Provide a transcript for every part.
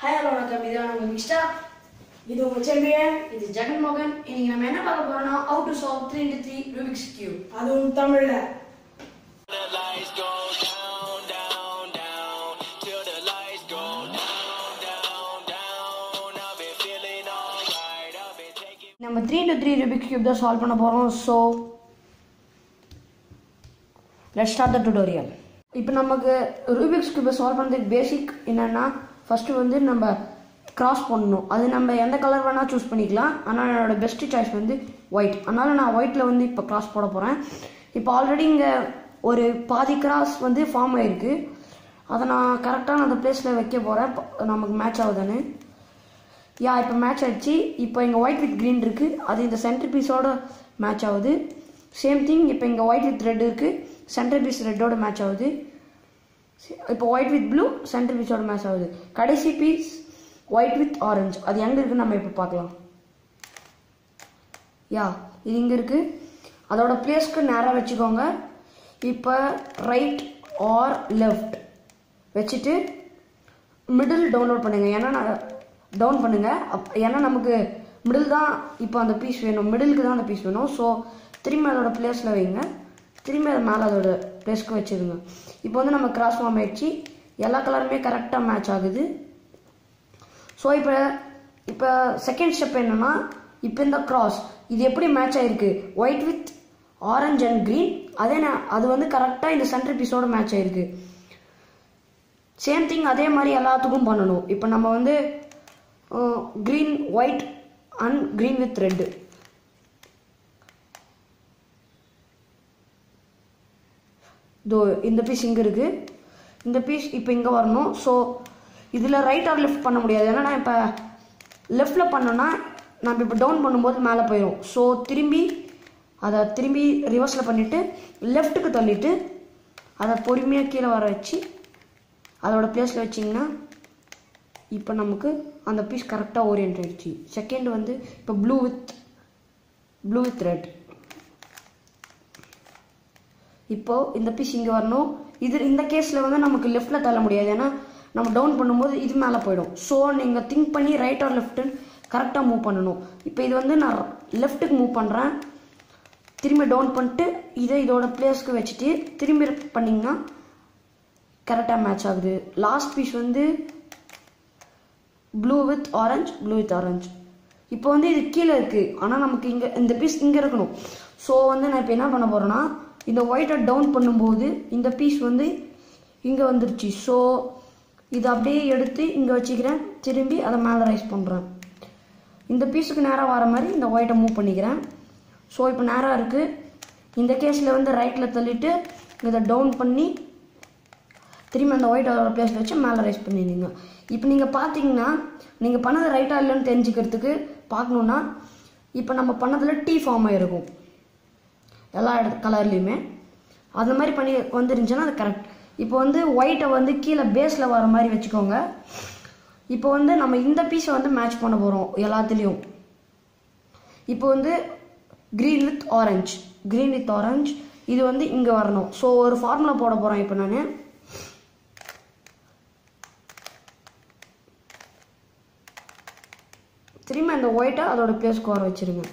Hi hello வணக்கம் இது நம்ம மிக்ஸ்டா இது உங்க சாம்பியன் இது ஜெகன் மோகன் இன்னைக்கு நம்ம என்ன பார்க்க போறோம்னா how to solve three into three Rubik's cube அதுவும் தமிழ்ல the lights go down, down, down, till the lights go down, down, down. I've been feeling alright. I've been taking. நம்ம three into three Rubik's cube தான் solve பண்ண போறோம் so let start the tutorial இப்போ நமக்கு Rubik's கியூபை solve பண்ணுறதுக்கு பேசிக் என்னன்னா first வந்து நம்ம கிராஸ் பண்ணணும் அது நம்ம எந்த கலர் வேணால் சூஸ் பண்ணிக்கலாம் ஆனால் என்னோட பெஸ்ட் சாய்ஸ் வந்து ஒயிட் அதனால் நான் ஒயிட்டில் வந்து இப்போ கிராஸ் போட போகிறேன் இப்போ ஆல்ரெடி இங்கே ஒரு பாதி கிராஸ் வந்து ஃபார்ம் ஆயிருக்கு அதை நான் கரெக்டான அந்த பிளேஸில் வைக்க போகிறேன் நமக்கு மேட்ச் ஆகுதானு யா இப்போ மேட்ச் ஆயிடுச்சு இப்போ இங்கே ஒயிட் வித் க்ரீன் இருக்குது அது இந்த சென்டர் பீஸோட மேட்ச் ஆகுது சேம் திங் இப்போ இங்கே ஒயிட் வித் ரெட் இருக்குது சென்டர் பீஸ் ரெட்டோட மேட்ச் ஆகுது இப்போ ஒயிட் வித் ப்ளூ சென்டர் பீஸோட மேட்ச் ஆகுது கடைசி பீஸ் ஒயிட் வித் ஆரஞ்சு அது எங்கே இருக்குன்னு நம்ம இப்போ பார்க்கலாம் யா இது இங்கே இருக்குது அதோட பிளேஸ்க்கு நேராக வச்சுக்கோங்க இப்போ ரைட் ஆர் லெஃப்ட் வச்சுட்டு மிடில் டவுன்லோட் பண்ணுங்க ஏன்னா நான் டவுன் பண்ணுங்க அப்- ஏன்னா நமக்கு மிடில் தான் இப்போ அந்த பீஸ் வேணும் மிடிலுக்கு தான் அந்த பீஸ் வேணும் ஸோ திரும்பி அதோட பிளேஸில் வைங்க திரும்பி அது மேலே அதோட பிளேஸ்க்கு வச்சிருங்க இப்போ வந்து நம்ம கிராஸ் ஃபார்ம் ஆயிடுச்சு எல்லா கலருமே கரெக்டாக மேட்ச் ஆகுது ஸோ இப்போ இப்போ செகண்ட் ஸ்டெப் என்னன்னா இப்போ இந்த கிராஸ் இது எப்படி மேட்ச் ஆயிருக்கு white with orange and green அதே நான் அது வந்து கரெக்டாக இந்த சென்டர் பீஸோட மேட்ச் ஆயிருக்கு சேம் திங் அதே மாதிரி எல்லாத்துக்கும் பண்ணணும் இப்போ நம்ம வந்து green white and green with red இதோ இந்த பீஸ் இங்கே இருக்குது இந்த பீஸ் இப்போ இங்கே வரணும் ஸோ இதில் ரைட் ஆர் லெஃப்ட் பண்ண முடியாது ஏன்னா நான் இப்போ லெஃப்டில் பண்ணோன்னா நம்ம இப்போ டவுன் பண்ணும்போது மேலே போயிடும் ஸோ திரும்பி அதை திரும்பி ரிவர்ஸில் பண்ணிவிட்டு லெஃப்ட்டுக்கு தள்ளிட்டு அதை பொறுமையாக கீழே வர வச்சு அதோட பிளேஸில் வச்சிங்கன்னா இப்போ நமக்கு அந்த பீஸ் கரெக்டாக ஓரியன்ட் ஆயிடுச்சு செகண்ட் வந்து இப்போ blue with blue with red இப்போ இந்த பீஸ் இங்கே வரணும் இது இந்த கேஸில் வந்து நமக்கு லெஃப்டில் தள்ள முடியாது ஏன்னா நம்ம டவுன் பண்ணும்போது இது மேலே போயிடும் ஸோ நீங்கள் திங்க் பண்ணி ரைட் ஆர் லெஃப்ட்டுன்னு கரெக்டாக மூவ் பண்ணணும் இப்போ இது வந்து நான் லெஃப்ட்டுக்கு மூவ் பண்ணுறேன் திரும்பி டவுன் பண்ணிட்டு இதை இதோட பிளேஸ்க்கு வச்சுட்டு திரும்பி பண்ணிங்கன்னா கரெக்டாக மேட்ச் ஆகுது லாஸ்ட் பீஸ் வந்து blue with orange blue with orange இப்போ வந்து இது கீழே இருக்குது ஆனால் நமக்கு இங்கே இந்த பீஸ் இங்கே இருக்கணும் ஸோ வந்து நான் இப்போ என்ன பண்ண போகிறேன்னா இந்த ஒயிட்டை டவுன் பண்ணும்போது இந்த பீஸ் வந்து இங்கே வந்துருச்சு ஸோ இதை அப்படியே எடுத்து இங்கே வச்சுக்கிறேன் திரும்பி அதை மேலே ரைஸ் பண்ணுறேன் இந்த பீஸுக்கு நேராக வர மாதிரி இந்த ஒயிட்டை மூவ் பண்ணிக்கிறேன் ஸோ இப்போ நேராக இருக்குது இந்த கேஸில் வந்து ரைட்டில் தள்ளிட்டு இதை டவுன் பண்ணி திரும்பி அந்த ஒயிட் அதோட பிளேஸில் வச்சு மேலே ரைஸ் பண்ணிடுங்க இப்போ நீங்கள் பார்த்தீங்கன்னா நீங்கள் பண்ணது ரைட்டாக இல்லைன்னு தெரிஞ்சுக்கிறதுக்கு பார்க்கணுன்னா இப்போ நம்ம பண்ணதில் டீ ஃபார்ம் ஆகிருக்கும் எல்லா இடத்து கலர்லேயுமே அந்த மாதிரி பண்ணி வந்துருந்துச்சுன்னா அது கரெக்ட் இப்போ வந்து ஒயிட்டை வந்து கீழே பேஸில் வர மாதிரி வச்சுக்கோங்க இப்போ வந்து நம்ம இந்த பீஸை வந்து மேட்ச் பண்ண போகிறோம் எல்லாத்துலேயும் இப்போ வந்து green with orange green with orange இது வந்து இங்கே வரணும் ஸோ ஒரு ஃபார்முலா போட போகிறேன் இப்போ நான் திரும்பி அந்த ஒயிட்டை அதோட பிளேஸ்க்கு வர வச்சிருங்க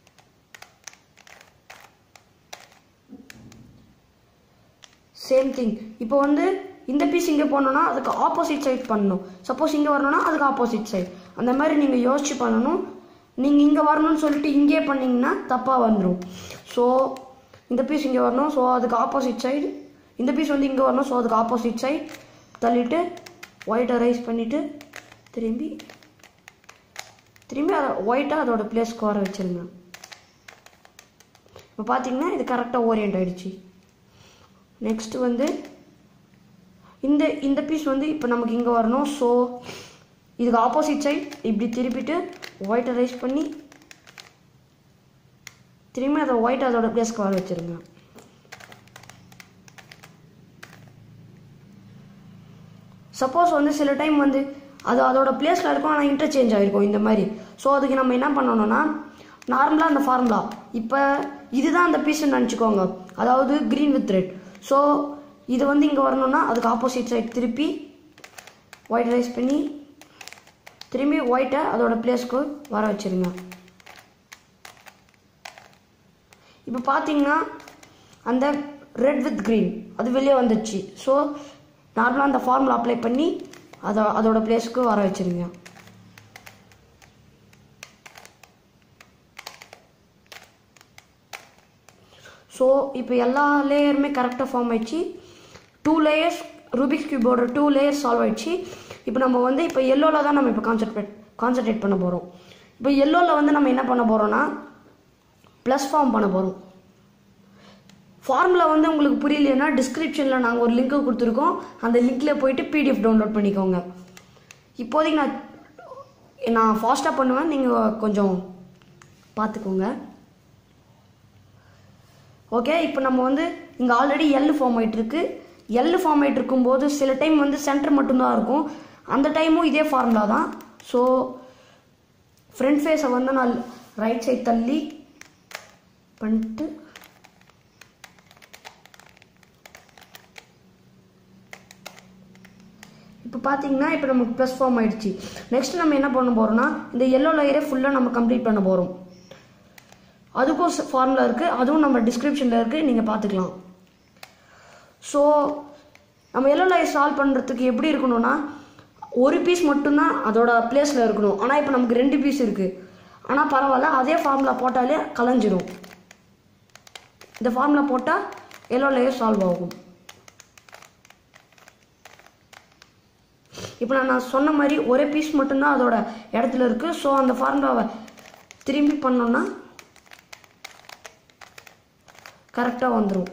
சேம் திங் இப்போ வந்து இந்த பீஸ் இங்கே போனோம்னா அதுக்கு ஆப்போசிட் சைட் பண்ணணும் சப்போஸ் இங்கே வரணும்னா அதுக்கு ஆப்போசிட் சைட் அந்த மாதிரி நீங்கள் யோசிச்சு பண்ணணும் நீங்கள் இங்கே வரணும்னு சொல்லிட்டு இங்கே பண்ணீங்கன்னா தப்பாக வந்துடும் ஸோ இந்த பீஸ் இங்கே வரணும் ஸோ அதுக்கு ஆப்போசிட் சைடு இந்த பீஸ் வந்து இங்கே வரணும் ஸோ அதுக்கு ஆப்போசிட் சைட் தள்ளிட்டு ஒயிட்டை ரைஸ் பண்ணிவிட்டு திரும்பி திரும்பி அதை ஒயிட்டாக அதோட பிளேஸ்க்கு வர வச்சிருங்க இப்போ பார்த்தீங்கன்னா இது கரெக்டாக ஓரியன்ட் ஆயிடுச்சு நெக்ஸ்ட் வந்து இந்த இந்த பீஸ் வந்து இப்போ நமக்கு இங்கே வரணும் ஸோ இதுக்கு ஆப்போசிட் சைட் இப்படி திருப்பிட்டு ஒயிட்டை ரைஸ் பண்ணி திரும்பி அதை ஒயிட் அதோட பிளேஸ்க்கு வர வச்சிருங்க சப்போஸ் வந்து சில டைம் வந்து அது அதோட பிளேஸில் இருக்கும் ஆனால் இன்டர்சேஞ்ச் ஆகிருக்கும் இந்த மாதிரி ஸோ அதுக்கு நம்ம என்ன பண்ணணும்னா நார்மலாக அந்த ஃபார்முலா இப்போ இதுதான் அந்த பீஸ்ன்னு நினச்சிக்கோங்க அதாவது க்ரீன் வித் ரெட் ஸோ இது வந்து இங்கே வரணும்னா அதுக்கு ஆப்போசிட் சைட் திருப்பி ஒயிட் ரைஸ் பண்ணி திரும்பி ஒயிட்டை அதோட பிளேஸ்க்கு வர வச்சிருங்க இப்போ பார்த்தீங்கன்னா அந்த ரெட் வித் green அது வெளியே வந்துடுச்சு ஸோ நார்மலாக அந்த ஃபார்முலா அப்ளை பண்ணி அதை அதோட பிளேஸ்க்கு வர வச்சிருங்க ஸோ இப்போ எல்லா லேயருமே கரெக்டாக ஃபார்ம் ஆயிடுச்சு டூ லேயர்ஸ் ரூபிக்ஸ் கியூபோட டூ லேயர்ஸ் சால்வ் ஆயிடுச்சு இப்போ நம்ம வந்து இப்போ எல்லோவில் தான் நம்ம இப்போ கான்சென்ட்ரேட் கான்சென்ட்ரேட் பண்ண போகிறோம் இப்போ எல்லோவில் வந்து நம்ம என்ன பண்ண போகிறோம்னா ப்ளஸ் ஃபார்ம் பண்ண போகிறோம் ஃபார்முலா வந்து உங்களுக்கு புரியலைன்னா டிஸ்கிரிப்ஷனில் நாங்கள் ஒரு லிங்க்கு கொடுத்துருக்கோம் அந்த லிங்க்கில் போயிட்டு பிடிஎஃப் டவுன்லோட் பண்ணிக்கோங்க இப்போதைக்கு நான் நான் ஃபாஸ்ட்டாக பண்ணுவேன் நீங்கள் கொஞ்சம் பார்த்துக்கோங்க ஓகே இப்போ நம்ம வந்து இங்கே ஆல்ரெடி எல் ஃபார்ம் ஆயிட்டு இருக்கு எல் ஃபார்ம் ஆயிட்டு இருக்கும்போது சில டைம் வந்து சென்டர் மட்டும்தான் இருக்கும் அந்த டைமும் இதே ஃபார்முலா தான் ஸோ ஃப்ரண்ட் ஃபேஸை வந்து நான் ரைட் சைட் தள்ளி பண்ணிட்டு இப்போ பார்த்தீங்கன்னா இப்போ நமக்கு ப்ளஸ் ஃபார்ம் ஆயிடுச்சு நெக்ஸ்ட் நம்ம என்ன பண்ண போறோம்னா இந்த எல்லோ லேயரை ஃபுல்லாக நம்ம கம்ப்ளீட் பண்ண போகிறோம் அதுக்கும் ஃபார்முலா இருக்குது அதுவும் நம்ம டிஸ்கிரிப்ஷனில் இருக்குது நீங்கள் பார்த்துக்கலாம் ஸோ நம்ம எல்லோ லேயர் சால்வ் பண்ணுறதுக்கு எப்படி இருக்கணும்னா ஒரு பீஸ் மட்டும்தான் அதோட பிளேஸில் இருக்கணும் ஆனால் இப்போ நமக்கு ரெண்டு பீஸ் இருக்குது ஆனால் பரவாயில்ல அதே ஃபார்முலா போட்டாலே கலைஞ்சிரும் இந்த ஃபார்முலா போட்டால் எல்லோ லேயர் சால்வ் ஆகும் இப்போ நான் நான் சொன்ன மாதிரி ஒரே பீஸ் மட்டும்தான் அதோட இடத்துல இருக்குது ஸோ அந்த ஃபார்முலாவை திரும்பி பண்ணோம்னா கரெக்டாக வந்துடும்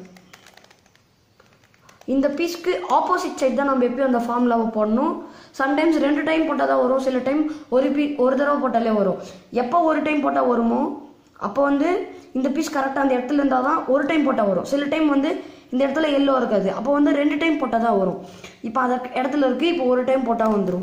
இந்த பீஸ்க்கு ஆப்போசிட் சைடு தான் நம்ம எப்பயும் அந்த ஃபார்முலாவை போடணும் சம்டைம்ஸ் ரெண்டு டைம் போட்டால் தான் வரும் சில டைம் ஒரு பீ ஒரு தடவை போட்டாலே வரும் எப்போ ஒரு டைம் போட்டால் வருமோ அப்போ வந்து இந்த பீஸ் கரெக்டாக அந்த இடத்துல இருந்தால் தான் ஒரு டைம் போட்டால் வரும் சில டைம் வந்து இந்த இடத்துல எல்லோ இருக்காது அப்போ வந்து ரெண்டு டைம் போட்டால் தான் வரும் இப்போ அந்த இடத்துல இருக்குது இப்போ ஒரு டைம் போட்டால் வந்துடும்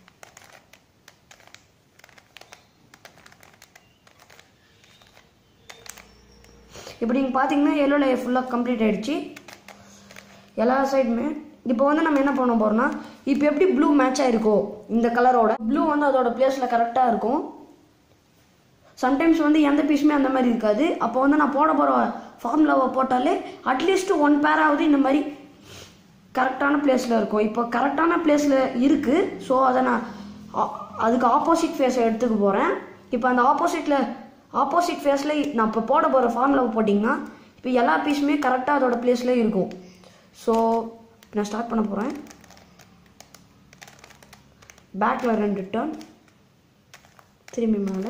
இப்போ நீங்கள் பார்த்தீங்கன்னா எல்லோ லேயர் ஃபுல்லாக கம்ப்ளீட் ஆயிடுச்சு எல்லா சைடுமே இப்போ வந்து நம்ம என்ன பண்ண போறோம்னா இப்போ எப்படி ப்ளூ மேட்ச் ஆயிருக்கோ இந்த கலரோட ப்ளூ வந்து அதோட பிளேஸில் கரெக்டாக இருக்கும் சம்டைம்ஸ் வந்து எந்த பீஸுமே அந்த மாதிரி இருக்காது அப்போ வந்து நான் போட போகிற ஃபார்முலாவை போட்டாலே அட்லீஸ்ட் ஒன் பேராவது இந்த மாதிரி கரெக்டான பிளேஸில் இருக்கும் இப்போ கரெக்டான பிளேஸில் இருக்குது ஸோ அதை நான் ஆ- அதுக்கு ஆப்போசிட் ஃபேஸை எடுத்துக்க போகிறேன் இப்போ அந்த ஆப்போசிட்டில் ஆப்போசிட் ஃபேஸில் நான் இப்போ போட போகிற ஃபார்முலாவை போட்டிங்கன்னா இப்போ எல்லா பீஸுமே கரெக்டாக அதோட பிளேஸில் இருக்கும் ஸோ நான் ஸ்டார்ட் பண்ண போகிறேன் பேக்கில் ரெண்டு டர்ன் திரும்பி மேலே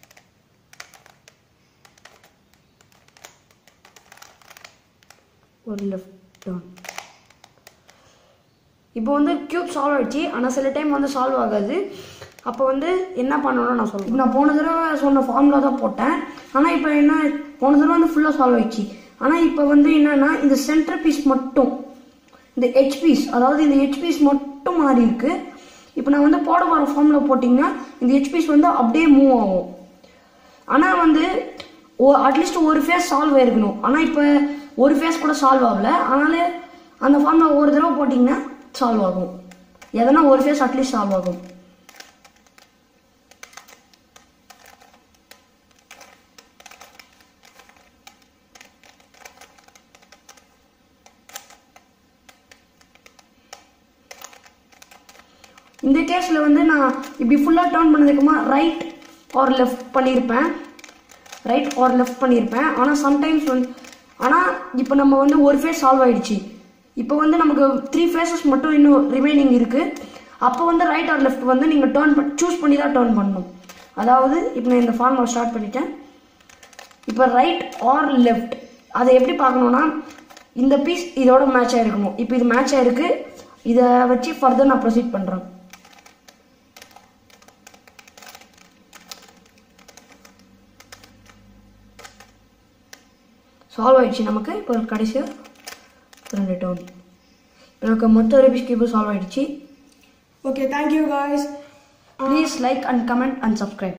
ஒரு லெஃப்ட் டர்ன் இப்போ வந்து கியூப் சால்வ் ஆயிடுச்சு ஆனால் சில டைம் வந்து சால்வ் ஆகாது அப்போ வந்து என்ன பண்ணணும்னு நான் சொல்றேன் நான் போன தடவை சொன்ன ஃபார்முலா தான் போட்டேன் ஆனால் இப்போ என்ன போன தடவை வந்து ஃபுல்லாக சால்வ் ஆயிடுச்சு ஆனால் இப்போ வந்து என்னன்னா இந்த சென்டர் பீஸ் மட்டும் இந்த ஹெச் பீஸ் அதாவது இந்த ஹெச் பீஸ் மட்டும் மாறி இருக்கு இப்போ நான் வந்து போட போகிற ஃபார்முலா போட்டிங்கன்னா இந்த ஹெச் பீஸ் வந்து அப்படியே மூவ் ஆகும் ஆனால் வந்து அட்லீஸ்ட் ஒரு ஃபேஸ் சால்வ் ஆயிருக்கணும் ஆனால் இப்போ ஒரு ஃபேஸ் கூட சால்வ் ஆகல அதனால அந்த ஃபார்முலா ஒரு தடவை போட்டிங்கன்னா சால்வ் ஆகும் எதனா ஒரு ஃபேஸ் அட்லீஸ்ட் சால்வ் ஆகும் இந்த கேஸில் வந்து நான் இப்படி ஃபுல்லாக டர்ன் பண்ணதுக்குமா ரைட் ஆர் லெஃப்ட் பண்ணியிருப்பேன் ரைட் ஆர் லெஃப்ட் பண்ணியிருப்பேன் ஆனால் சம்டைம்ஸ் வந்து ஆனால் இப்போ நம்ம வந்து ஒரு ஃபேஸ் சால்வ் ஆயிடுச்சு இப்போ வந்து நமக்கு த்ரீ ஃபேஸஸ் மட்டும் இன்னும் ரிமைனிங் இருக்குது அப்போ வந்து ரைட் ஆர் லெஃப்ட் வந்து நீங்கள் டர்ன் பண்ணி சூஸ் பண்ணி தான் டர்ன் பண்ணணும் அதாவது இப்போ நான் இந்த ஃபார்முலா ஸ்டார்ட் பண்ணிட்டேன் இப்போ ரைட் ஆர் லெஃப்ட் அதை எப்படி பார்க்கணும்னா இந்த பீஸ் இதோட மேட்ச் ஆயிருக்கணும் இப்போ இது மேட்ச் ஆயிருக்கு இதை வச்சு ஃபர்தர் நான் ப்ரொசீட் பண்ணுறேன் சால்வ் ஆயிடுச்சு நமக்கு இப்போ கடைசியாக ரெண்டு டோன் எனக்கு மொத்த ரேபிஸ் கியூபு சால்வ் ஆயிடுச்சு Okay, thank you guys. Please like and comment and subscribe